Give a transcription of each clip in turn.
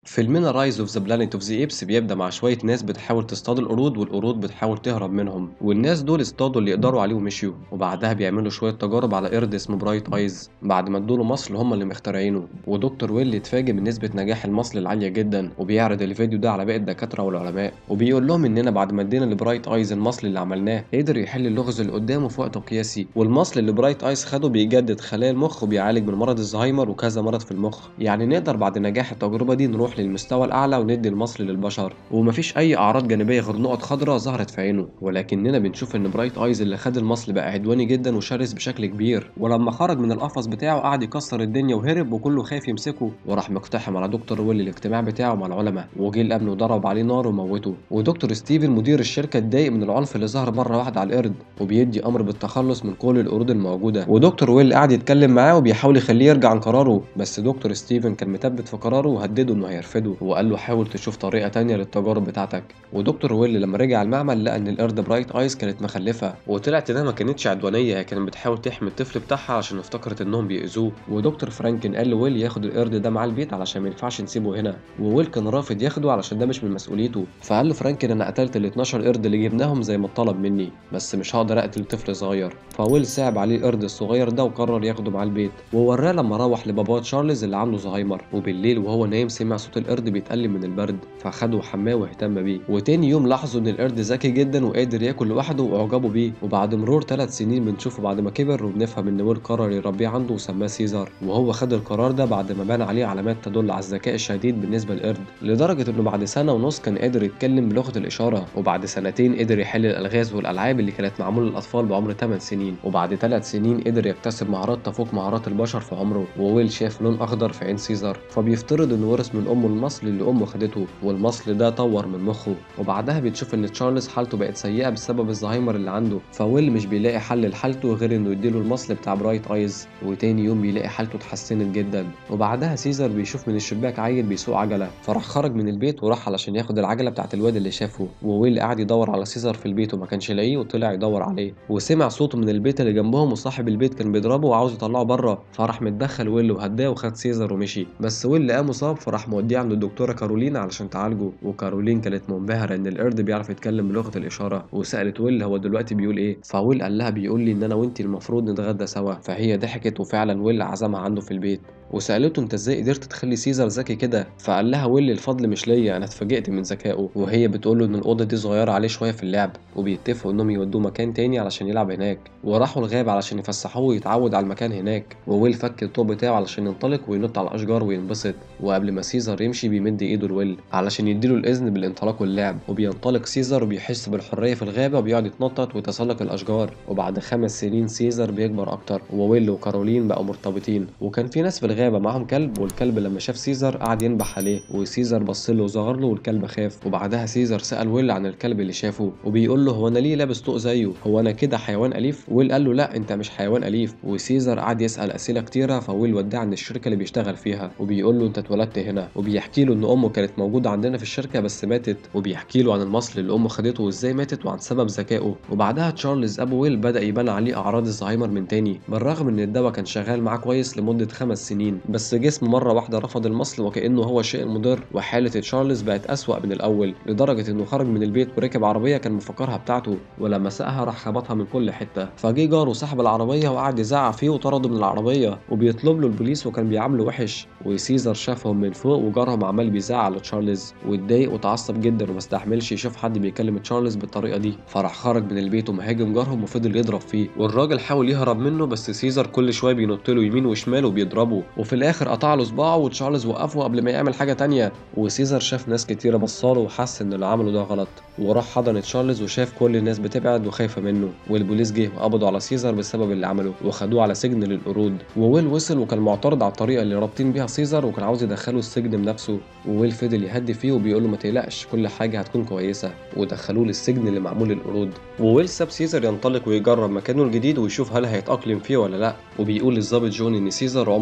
فيلمنا رايز اوف ذا بلانيت اوف ذا ايبس بيبدا مع شويه ناس بتحاول تصطاد القرود والقرود بتحاول تهرب منهم والناس دول اصطادوا اللي يقدروا عليه ومشيوا وبعدها بيعملوا شويه تجارب على قرد اسمه برايت ايز بعد ما ادوله مصل هم اللي مخترعينه ودكتور ويل يتفاجئ من نسبه نجاح المصل العاليه جدا وبيعرض الفيديو ده على باقي الدكاتره والعلماء وبيقول لهم اننا بعد ما ادينا لبرايت ايز المصل اللي عملناه قدر يحل اللغز اللي قدامه في وقت قياسي والمصل اللي برايت ايز خده بيجدد خلايا المخ وبيعالج من مرض الزهايمر وكذا مرض في المخ يعني نقدر بعد نجاح التجربه دي نروح للمستوى الاعلى وندي المصل للبشر ومفيش اي اعراض جانبيه غير نقط خضراء ظهرت في عينه ولكننا بنشوف ان برايت ايز اللي خد المصل بقى عدواني جدا وشرس بشكل كبير ولما خرج من القفص بتاعه قعد يكسر الدنيا وهرب وكله خايف يمسكه وراح مقتحم على دكتور ويل الاجتماع بتاعه مع العلماء وجه الامن وضرب عليه نار وموته ودكتور ستيفن مدير الشركه اتضايق من العنف اللي ظهر مره واحده على القرد وبيدي امر بالتخلص من كل القرود الموجوده ودكتور ويل قعد يتكلم معاه وبيحاول يخليه يرجع عن قراره بس دكتور ستيفن كان مثبت في قراره وهدده انه هيرفضه وقال له حاول تشوف طريقه تانية للتجارب بتاعتك ودكتور ويل لما رجع المعمل لقى ان القرد برايت ايز كانت مخلفه وطلعت انها ما كانتش عدوانيه هي كانت بتحاول تحمي الطفل بتاعها عشان افتكرت انهم بيأذوه ودكتور فرانكن قال لويل ياخد القرد ده معاه البيت علشان ما ينفعش نسيبه هنا وويل كان رافض ياخده علشان ده مش من مسؤوليته فقال له فرانكن انا قتلت ال 12 قرد اللي جبناهم زي ما اتطلب مني بس مش هقدر اقتل طفل صغير فويل صعب عليه القرد الصغير ده وقرر ياخده معاه البيت ووراه لما روح لبابا تشارلز اللي عنده زهايمر وبالليل وهو نايم سمع صوت القرد بيتألم من البرد فخده وحماه واهتم بيه وتاني يوم لاحظوا ان القرد ذكي جدا وقادر ياكل لوحده واعجبوا بيه وبعد مرور ثلاث سنين بنشوفه بعد ما كبر وبنفهم ان ويل قرر يربيه عنده وسماه سيزار وهو خد القرار ده بعد ما بان عليه علامات تدل على الذكاء الشديد بالنسبه للقرد لدرجه انه بعد سنه ونص كان قادر يتكلم بلغه الاشاره وبعد سنتين قدر يحل الالغاز والالعاب اللي كانت معموله للاطفال بعمر 8 سنين وبعد ثلاث سنين قدر يكتسب مهارات تفوق مهارات البشر في عمره وويل شاف لون اخضر في عين سيزار فبيفترض انه ورث من امه المصل اللي امه خدته والمصل ده طور من مخه وبعدها بتشوف ان تشارلز حالته بقت سيئه بسبب الزهايمر اللي عنده فويل مش بيلاقي حل لحالته غير انه يديله المصل بتاع برايت ايز وتاني يوم بيلاقي حالته اتحسنت جدا وبعدها سيزر بيشوف من الشباك عيل بيسوق عجله فراح خرج من البيت وراح علشان ياخد العجله بتاعت الواد اللي شافه وويل قعد يدور على سيزر في البيت وما كانش لاقيه وطلع يدور عليه وسمع صوته من البيت اللي جنبهم وصاحب البيت كان بيضربه وعاوز يطلعه بره فراح متدخل ويل وهداه وخد سيزر ومشي بس ويل لقاه مصاب فراح موديه عند الدكتوره كارولين علشان تعالجه وكارولين كانت منبهره ان القرد بيعرف يتكلم بلغه الاشاره وسالت ويل هو دلوقتي بيقول ايه فويل قال لها بيقول لي ان انا وانتي المفروض نتغدى سوا فهي ضحكت وفعلا ويل عزمها عنده في البيت وسالته انت ازاي قدرت تخلي سيزر ذكي كده فقال لها ويل الفضل مش ليا انا اتفاجئت من ذكائه وهي بتقول له ان الاوضه دي صغيره عليه شويه في اللعب وبيتفقوا انهم يودوه مكان تاني علشان يلعب هناك وراحوا الغاب علشان يفسحوه ويتعود على المكان هناك وويل فك الطوب بتاعه علشان ينطلق وينط على الاشجار وينبسط وقبل ما سيزر يمشي بيمد ايده لويل علشان يديله الاذن بالانطلاق واللعب وبينطلق سيزر وبيحس بالحريه في الغابه وبيقعد يتنطط ويتسلق الاشجار وبعد خمس سنين سيزر بيكبر اكتر وويل وكارولين بقوا مرتبطين وكان في ناس في الغابه معاهم كلب والكلب لما شاف سيزر قعد ينبح عليه وسيزر بص له وصغر له والكلب خاف وبعدها سيزر سال ويل عن الكلب اللي شافه وبيقول له هو انا ليه لابس طوق زيه هو انا كده حيوان اليف ويل قال له لا انت مش حيوان اليف وسيزر قعد يسال اسئله كتيره فويل وداه عند الشركه اللي بيشتغل فيها وبيقول له انت اتولدت هنا وبيحكي له ان امه كانت موجوده عندنا في الشركه بس ماتت وبيحكي له عن المصل اللي امه خدته وازاي ماتت وعن سبب ذكائه وبعدها تشارلز ابو ويل بدا يبان عليه اعراض الزهايمر من تاني بالرغم ان الدواء كان شغال معاه كويس لمده خمس سنين بس جسمه مره واحده رفض المصل وكانه هو الشيء المضر وحاله تشارلز بقت اسوا من الاول لدرجه انه خرج من البيت وركب عربيه كان مفكرها بتاعته ولما ساقها راح خبطها من كل حته فجه جاره صاحب العربيه وقعد يزعق فيه وطرده من العربيه وبيطلب له البوليس وكان بيعامله وحش وسيزر شافهم من فوق وجارهم عمال بيزعق لتشارلز واتضايق وتعصب جدا وما استحملش يشوف حد بيكلم تشارلز بالطريقه دي فراح خرج من البيت ومهاجم جارهم وفضل يضرب فيه والراجل حاول يهرب منه بس سيزر كل شويه بينط له يمين وشمال وبيضربه وفي الاخر قطع له صباعه وتشارلز وقفه قبل ما يعمل حاجه تانية وسيزر شاف ناس كتيره بصاله وحس ان اللي عمله ده غلط وراح حضن تشارلز وشاف كل الناس بتبعد وخايفه منه والبوليس جه وقبضوا على سيزر بسبب اللي عمله وخدوه على سجن للقرود وويل وصل وكان معترض على الطريقه اللي رابطين بيها سيزر وكان عاوز يدخله السجن بنفسه وويل فضل يهدي فيه وبيقول له ما تقلقش كل حاجه هتكون كويسه ودخلوه للسجن اللي معمول للقرود وويل ساب سيزر ينطلق ويجرب مكانه الجديد ويشوف هل هيتاقلم فيه ولا لا وبيقول للظابط جون ان سيزر عمره ما اتعامل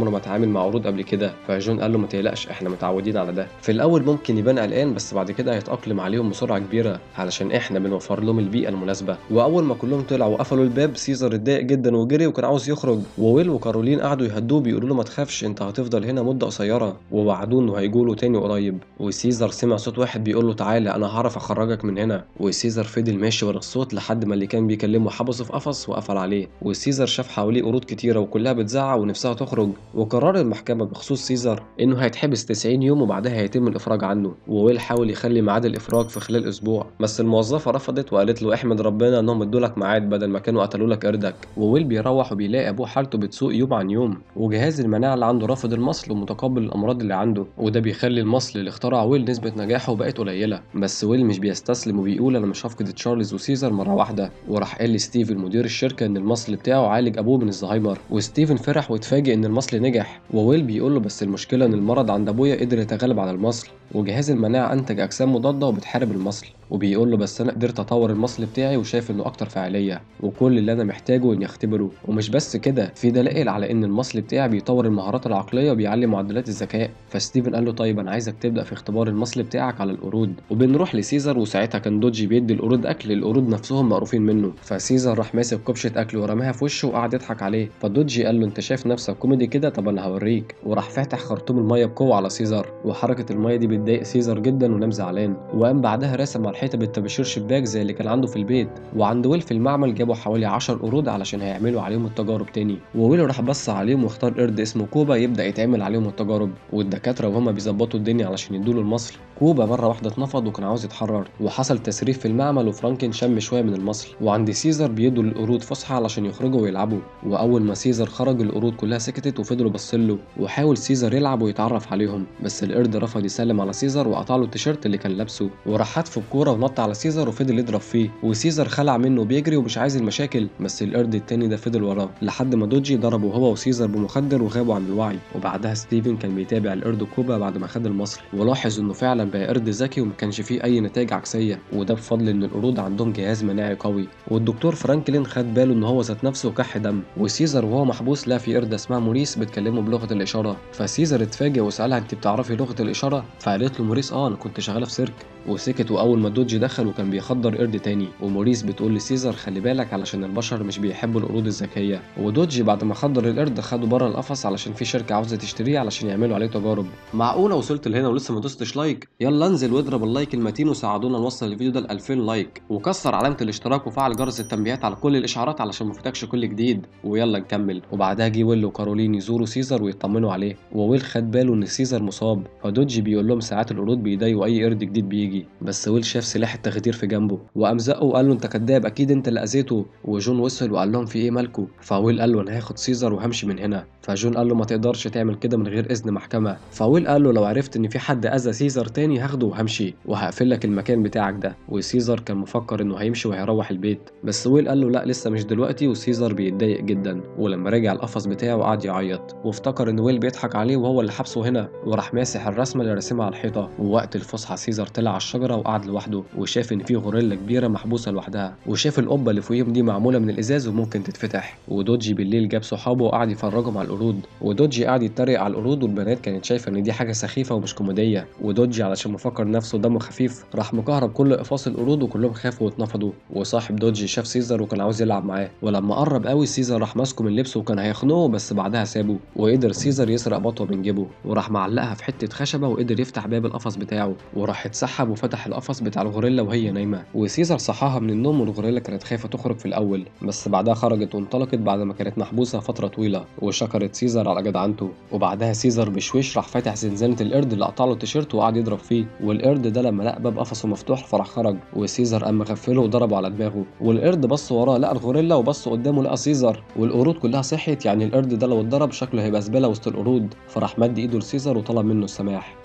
اتعامل مع عروض قبل كده فجون قال له ما تقلقش احنا متعودين على ده في الاول ممكن يبان قلقان بس بعد كده هيتاقلم عليهم بسرعه كبيره علشان احنا بنوفر لهم البيئه المناسبه واول ما كلهم طلعوا وقفلوا الباب سيزر اتضايق جدا وجري وكان عاوز يخرج وويل وكارولين قعدوا يهدوه بيقولوا له ما تخافش انت هتفضل هنا مده قصيره ووعدوه انه هيجوا له تاني قريب وسيزر سمع صوت واحد بيقول له تعالى انا هعرف اخرجك من هنا وسيزر فضل ماشي ورا الصوت لحد ما اللي كان بيكلمه حبسه في قفص وقفل عليه وسيزر شاف حواليه قرود كتيره وكلها بتزعق ونفسها تخرج وقرر المحكمه بخصوص سيزر انه هيتحبس 90 يوم وبعدها هيتم الافراج عنه وويل حاول يخلي ميعاد الافراج في خلال اسبوع بس الموظفه رفضت وقالت له احمد ربنا انهم ادوا لك ميعاد بدل ما كانوا قتلوا لك قردك وويل بيروح وبيلاقي ابوه حالته بتسوء يوم عن يوم وجهاز المناعه اللي عنده رافض المصل ومتقبل الامراض اللي عنده وده بيخلي المصل اللي اخترع ويل نسبه نجاحه بقت قليله بس ويل مش بيستسلم وبيقول انا مش هفقد تشارلز وسيزر مره واحده وراح قال لستيفن مدير الشركه ان المصل بتاعه عالج ابوه من الزهايمر وستيفن فرح واتفاجئ ان المصل نجح وويل بيقول له بس المشكله ان المرض عند ابويا قدر يتغلب على المصل وجهاز المناعه انتج اجسام مضاده وبتحارب المصل وبيقول له بس انا قدرت اطور المصل بتاعي وشايف انه اكتر فعاليه وكل اللي انا محتاجه اني اختبره ومش بس كده في دلائل على ان المصل بتاعي بيطور المهارات العقليه وبيعلي معدلات الذكاء فستيفن قال له طيب انا عايزك تبدا في اختبار المصل بتاعك على القرود وبنروح لسيزر وساعتها كان دوجي بيدي القرود اكل القرود نفسهم مقروفين منه فسيزر راح ماسك كبشه اكل ورماها في وشه وقعد يضحك عليه فدوجي قال له انت شايف نفسك كوميدي كده طب انا هوريك وراح فاتح خرطوم الميه بقوه على سيزر وحركه الميه دي بتضايق سيزر جدا ونام زعلان وقام بعدها راسم على الحيطه بالطباشير شباك زي اللي كان عنده في البيت وعند ويل في المعمل جابوا حوالي 10 قرود علشان هيعملوا عليهم التجارب تاني وويل راح بص عليهم واختار قرد اسمه كوبا يبدا يتعمل عليهم التجارب والدكاتره وهما بيظبطوا الدنيا علشان يدوله المصل كوبا مره واحده اتنفض وكان عاوز يتحرر وحصل تسريف في المعمل وفرانكن شم شويه من المصل وعند سيزر بيدوا القرود فسحه علشان يخرجوا ويلعبوا واول ما سيزر خرج القرود كلها سكتت وفضلوا باصين وحاول سيزر يلعب ويتعرف عليهم بس القرد رفض يسلم على سيزر وقطع له التيشيرت اللي كان لابسه وراح حدف الكوره ونط على سيزر وفضل يضرب فيه وسيزر خلع منه وبيجري ومش عايز المشاكل بس القرد التاني ده فضل وراه لحد ما دوجي ضربه هو وسيزر بمخدر وغابوا عن الوعي وبعدها ستيفن كان بيتابع القرد كوبا بعد ما خد المصل ولاحظ انه فعلا بقى قرد ذكي وما كانش فيه اي نتائج عكسيه وده بفضل ان القرود عندهم جهاز مناعي قوي والدكتور فرانكلين خد باله ان هو ذات نفسه كح دم وسيزر وهو محبوس لا في قرده اسمها موريس بتكلمه بلغه الاشاره فسيزر اتفاجئ وسالها انت بتعرفي لغه الاشاره فقالت له موريس اه انا كنت شغاله في سيرك وسكت واول ما دوجي دخل وكان بيخدر قرد تاني وموريس بتقول لسيزر خلي بالك علشان البشر مش بيحبوا القرود الذكيه ودوجي بعد ما خدر القرد خده بره القفص علشان في شركه عاوزه تشتريه علشان يعملوا عليه تجارب معقوله وصلت لهنا ولسه ما دوستش لايك يلا انزل واضرب اللايك المتين وساعدونا نوصل الفيديو ده ل 2000 لايك وكسر علامه الاشتراك وفعل جرس التنبيهات على كل الاشعارات علشان ما يفوتكش كل جديد ويلا نكمل وبعدها جه ويل وكارولين يزوروا سيزر ويطمنوا عليه وويل خد باله ان سيزر مصاب فدوجي بيقول لهم ساعات القرود بيضايقوا اي قرد جديد بيجي بس ويل شاف سلاح التخدير في جنبه وقام زقه وقال له انت كداب اكيد انت اللي اذيته وجون وصل وقال لهم في ايه مالكوا فويل قال له انا هاخد سيزر وهمشي من هنا فجون قال له ما تقدرش تعمل كده من غير اذن محكمه فويل قال له لو عرفت ان في حد اذى سيزر تاني هاخده وهمشي وهقفل لك المكان بتاعك ده وسيزر كان مفكر انه هيمشي وهيروح البيت بس ويل قال له لا لسه مش دلوقتي وسيزر بيتضايق جدا ولما رجع القفص بتاعه قعد يعيط وافتكر ان ويل بيضحك عليه وهو اللي حبسه هنا وراح ماسح الرسمه اللي راسمها على الحيطه ووقت الفسحه سيزر طلع على الشجره وقعد لوحده وشاف ان في غوريلا كبيره محبوسه لوحدها وشاف القبه اللي فوقيهم دي معموله من الازاز وممكن تتفتح ودوجي بالليل جاب صحابه وقعد يفرجهم على القرود ودوجي قعد يتريق على القرود والبنات كانت شايفه ان دي حاجه سخيفه ومش كوميديه ودوجي علشان مفكر نفسه دمه خفيف راح مكهرب كل اقفاص القرود وكلهم خافوا واتنفضوا وصاحب دوجي شاف سيزر وكان عاوز يلعب معاه ولما قرب قوي سيزر راح ماسكه من لبسه وكان هيخنقه بس بعدها سابه وقدر سيزر يسرق بطوه من جيبه وراح معلقها في حته خشبه وقدر يفتح باب القفص بتاعه وراح اتسحب وفتح القفص بتاع الغوريلا وهي نايمه وسيزر صحاها من النوم والغوريلا كانت خايفه تخرج في الاول بس بعدها خرجت وانطلقت بعد ما كانت محبوسه فتره طويله وشكرت سيزر على جدعنته وبعدها سيزر بشويش راح فاتح زنزانه القرد اللي قطع له التيشيرت وقعد يضرب فيه والقرد ده لما لقى باب قفصه مفتوح فراح خرج وسيزر قام مغفله وضربه على دماغه والقرد بص وراه لقى الغوريلا وبص قدامه لقى سيزر والقرود كلها صحيت يعني القرد ده لو اتضرب شكله هيبقى زباله وسط القرود فراح مد ايده لسيزر وطلب منه السماح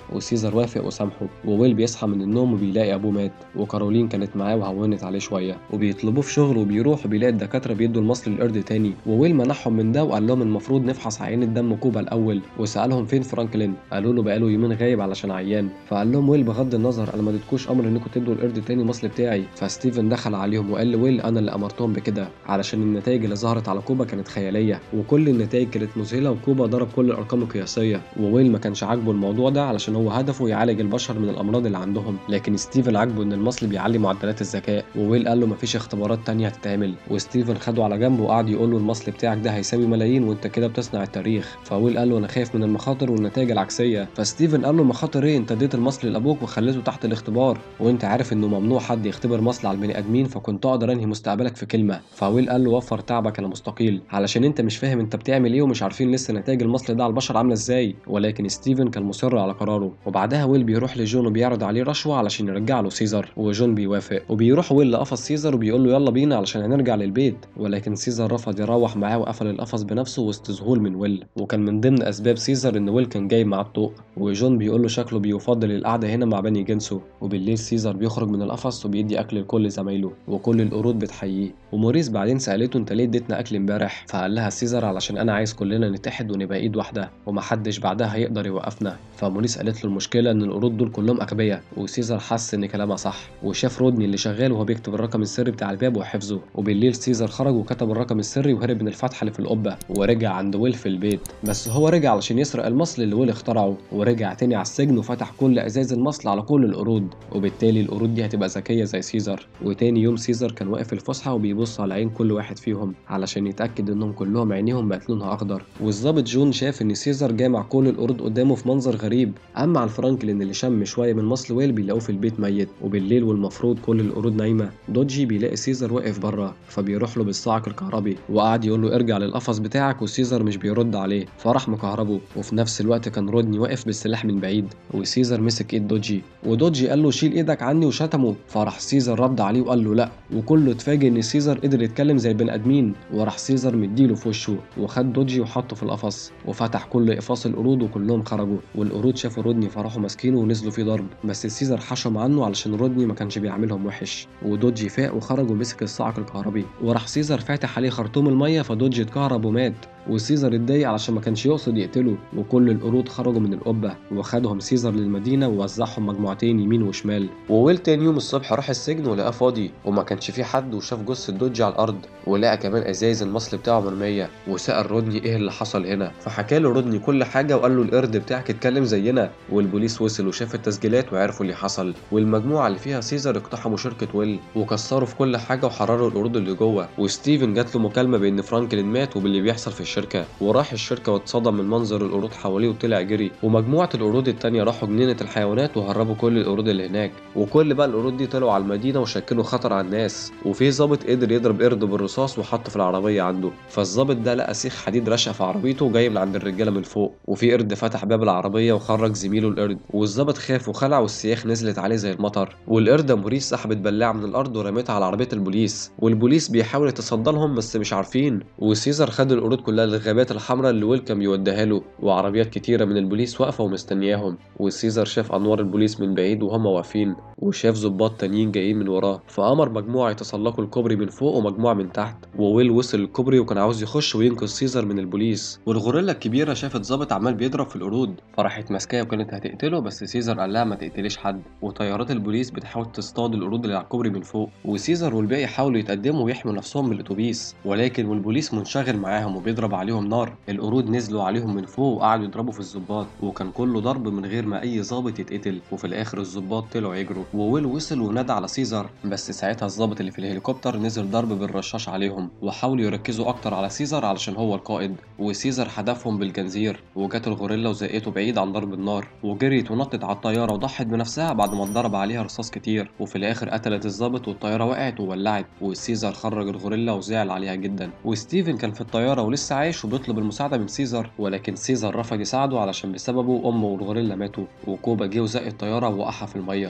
وسيزر وافق وسامحه وويل بيصحى من النوم وبيلاقي ابوه مات وكارولين كانت معاه وهونت عليه شويه وبيطلبوه في شغل وبيروح وبيلاقي الدكاتره بيدوا المصل للقرد تاني وويل منحهم من ده وقال لهم المفروض نفحص عينه دم كوبا الاول وسالهم فين فرانكلين قالوا له بقاله يومين غايب علشان عيان فقال لهم ويل بغض النظر انا ما اديتكوش امر انكم تدوا القرد تاني المصل بتاعي فستيفن دخل عليهم وقال لويل انا اللي امرتهم بكده علشان النتائج اللي ظهرت على كوبا كانت خياليه وكل النتائج كانت مذهله وكوبا ضرب كل الارقام القياسيه وويل ما كانش عاجبه الموضوع ده علشان هو هدفه يعالج البشر من الامراض اللي عندهم لكن ستيفن عاجبه ان المصل بيعلي معدلات الذكاء وويل قال له مفيش اختبارات تانية هتتعمل وستيفن خده على جنب وقعد يقول له المصل بتاعك ده هيساوي ملايين وانت كده بتصنع التاريخ فويل قال له انا خايف من المخاطر والنتائج العكسيه فستيفن قال له مخاطر ايه انت اديت المصل لابوك وخليته تحت الاختبار وانت عارف انه ممنوع حد يختبر مصل على البني ادمين فكنت اقدر انهي مستقبلك في كلمه فويل قال له وفر تعبك انا مستقيل علشان انت مش فاهم انت بتعمل ايه ومش عارفين لسه نتائج المصل ده على البشر عامله ازاي ولكن ستيفن كان مصر على قراره وبعدها ويل بيروح لجون وبيعرض عليه رشوه علشان يرجع له سيزر وجون بيوافق وبيروح ويل لقفص سيزر وبيقول له يلا بينا علشان هنرجع للبيت ولكن سيزر رفض يروح معاه وقفل القفص بنفسه وسط ذهول من ويل وكان من ضمن اسباب سيزر ان ويل كان جاي مع الطوق وجون بيقول له شكله بيفضل القعده هنا مع بني جنسه وبالليل سيزر بيخرج من القفص وبيدي اكل لكل زمايله وكل القرود بتحييه وموريس بعدين سالته انت ليه اديتنا اكل امبارح فقال لها سيزر علشان انا عايز كلنا نتحد ونبقى ايد واحده ومحدش بعدها هيقدر يوقفنا فموريس قالت له المشكله ان القرود دول كلهم اغبياء وسيزر حس ان كلامها صح وشاف رودني اللي شغال وهو بيكتب الرقم السري بتاع الباب وحفظه وبالليل سيزر خرج وكتب الرقم السري وهرب من الفتحه اللي في القبه ورجع عند ويل في البيت بس هو رجع علشان يسرق المصل اللي ويل اخترعه ورجع تاني على السجن وفتح كل ازاز المصل على كل القرود وبالتالي القرود دي هتبقى ذكيه زي سيزر وتاني يوم سيزر كان واقف في الفسحه وبيبص على عين كل واحد فيهم علشان يتاكد انهم كلهم عينيهم بقت لونها اخضر والظابط جون شاف ان سيزر جامع كل القرود قدامه في منظر غريب اما عن فرانكلين اللي شم شويه من مصل ويل بيلاقوه في البيت ميت وبالليل والمفروض كل القرود نايمه دوجي بيلاقي سيزر واقف بره فبيروح له بالصاعق الكهربي وقعد يقول له ارجع للقفص بتاعك وسيزر مش بيرد عليه فراح مكهربه وفي نفس الوقت كان رودني واقف بالسلاح من بعيد وسيزر مسك ايد دوجي ودوجي قال له شيل ايدك عني وشتمه فراح سيزر رد عليه وقال له لا وكله اتفاجئ ان سيزر قدر يتكلم زي البني ادمين وراح سيزر مديله في وشه وخد دوجي وحطه في القفص وفتح كل اقفاص القرود وكلهم خرجوا والقرود شافوا رودني فراحوا ماسكينه ونزلوا فيه ضرب بس سيزر حشم عنه علشان رودني ما كانش بيعاملهم وحش ودوجي فاق وخرج ومسك الصاعق الكهربي وراح سيزر فاتح عليه خرطوم الميه فدوجي اتكهرب ومات وسيزر اتضايق علشان ما كانش يقصد يقتله وكل القرود خرجوا من القبة وخدهم سيزر للمدينة ووزعهم مجموعتين يمين وشمال وويل تاني يوم الصبح راح السجن ولقاه فاضي وما كانش فيه حد وشاف جثة دوجي على الأرض ولقى كمان ازايز المصل بتاعه مرمية وسأل رودني ايه اللي حصل هنا فحكى له رودني كل حاجة وقال له القرد بتاعك اتكلم زينا والبوليس وصل وشاف التسجيلات وعرفوا اللي حصل والمجموعة اللي فيها سيزر اقتحموا شركة ويل وكسروا في كل حاجة وحرروا القرود اللي جوه وستيفن جات له مكالمة بان فرانكلين مات وباللي بيحصل في الشركة وراح الشركة واتصدم من منظر القرود حواليه وطلع جري ومجموعة القرود التانية راحوا جنينة الحيوانات وهربوا كل القرود اللي هناك وكل بقى القرود دي طلعوا على المدينة وشكلوا خطر على الناس وفي ظابط قدر يضرب قرد بالرصاص وحطه في العربية عنده فالظابط ده لقى سيخ حديد رشق في عربيته وجاي من عند الرجالة من فوق وفي قرد فتح باب العربية وخرج زميله القرد والظابط خاف وخلع والسياخ نزلت عليه زي المطر والقردة موريس سحبت بلاعة من الأرض ورميتها على عربية البوليس والبوليس بيحاول يتصدى لهم بس مش عارفين وسيزر خد القرود كلها للغابات الحمراء اللي ويل كان بيوديها له وعربيات كتيرة من البوليس واقفة ومستنياهم وسيزر شاف أنوار البوليس من بعيد وهم واقفين وشاف ظباط تانيين جايين من وراه فأمر مجموعة يتسلقوا الكوبري من فوق ومجموعة من تحت وويل وصل الكوبري وكان عاوز يخش وينقذ سيزر من البوليس والغوريلا الكبيرة شافت ظابط عمال بيضرب في القرود فراحت ماسكاه وكانت هتقتله بس سيزر قال لها ما تقتليش حد وطيارات البوليس بتحاول تصطاد القرود اللي على الكوبري من فوق وسيزر والباقي حاولوا يتقدموا ويحموا نفسهم من الاتوبيس ولكن والبوليس منشغل معاهم وبيضرب عليهم نار القرود نزلوا عليهم من فوق وقعدوا يضربوا في الظباط وكان كله ضرب من غير ما اي ظابط يتقتل وفي الاخر الظباط طلعوا يجروا وويل وصل ونادى على سيزر بس ساعتها الظابط اللي في الهليكوبتر نزل ضرب بالرشاش عليهم وحاولوا يركزوا اكتر على سيزر علشان هو القائد وسيزر حدفهم بالجنزير وجات الغوريلا وزقته بعيد عن ضرب النار وجريت ونطت على الطياره وضحت بنفسها بعد ما اتضرب عليها رصاص كتير وفي الاخر قتلت الظابط والطياره وقعت وولعت وسيزر خرج الغوريلا وزعل عليها جدا وستيفن كان في الطياره ولسه عايش وبيطلب المساعده من سيزر ولكن سيزر رفض يساعده علشان بسببه امه والغوريلا ماتوا وكوبا جه وزق الطياره ووقعها في الميه وويل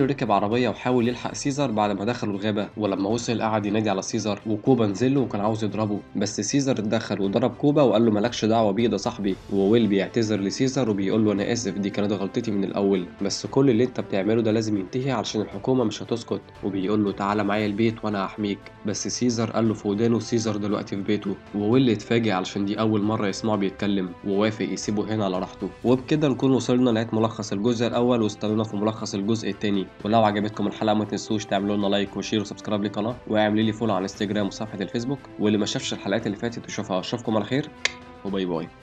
ويل ركب عربيه وحاول يلحق سيزر بعد ما دخلوا الغابه ولما وصل قعد ينادي على سيزر وكوبا نزل له وكان عاوز يضربه بس سيزر اتدخل وضرب كوبا وقال له مالكش دعوه بيه ده صاحبي وويل بيعتذر لسيزر وبيقول له انا اسف دي كانت غلطتي من الاول بس كل اللي انت بتعمله ده لازم ينتهي علشان الحكومه مش هتسكت وبيقول له تعالى معايا البيت وانا هحميك بس سيزر قال له في ودانه سيزر دلوقتي في بيته وويل اتفاجئ علشان دي اول مره يسمعه بيتكلم ووافق يسيبه هنا على راحته وبكده نكون وصلنا لنهايه ملخص الجزء الاول واستنونا في ملخص الجزء الثاني ولو عجبتكم الحلقه ما تنسوش تعملوا لنا لايك وشير وسبسكرايب للقناه واعملوا لي فولو على انستجرام وصفحه الفيسبوك واللي ما شافش الحلقات اللي فاتت يشوفها اشوفكم على خير وباي باي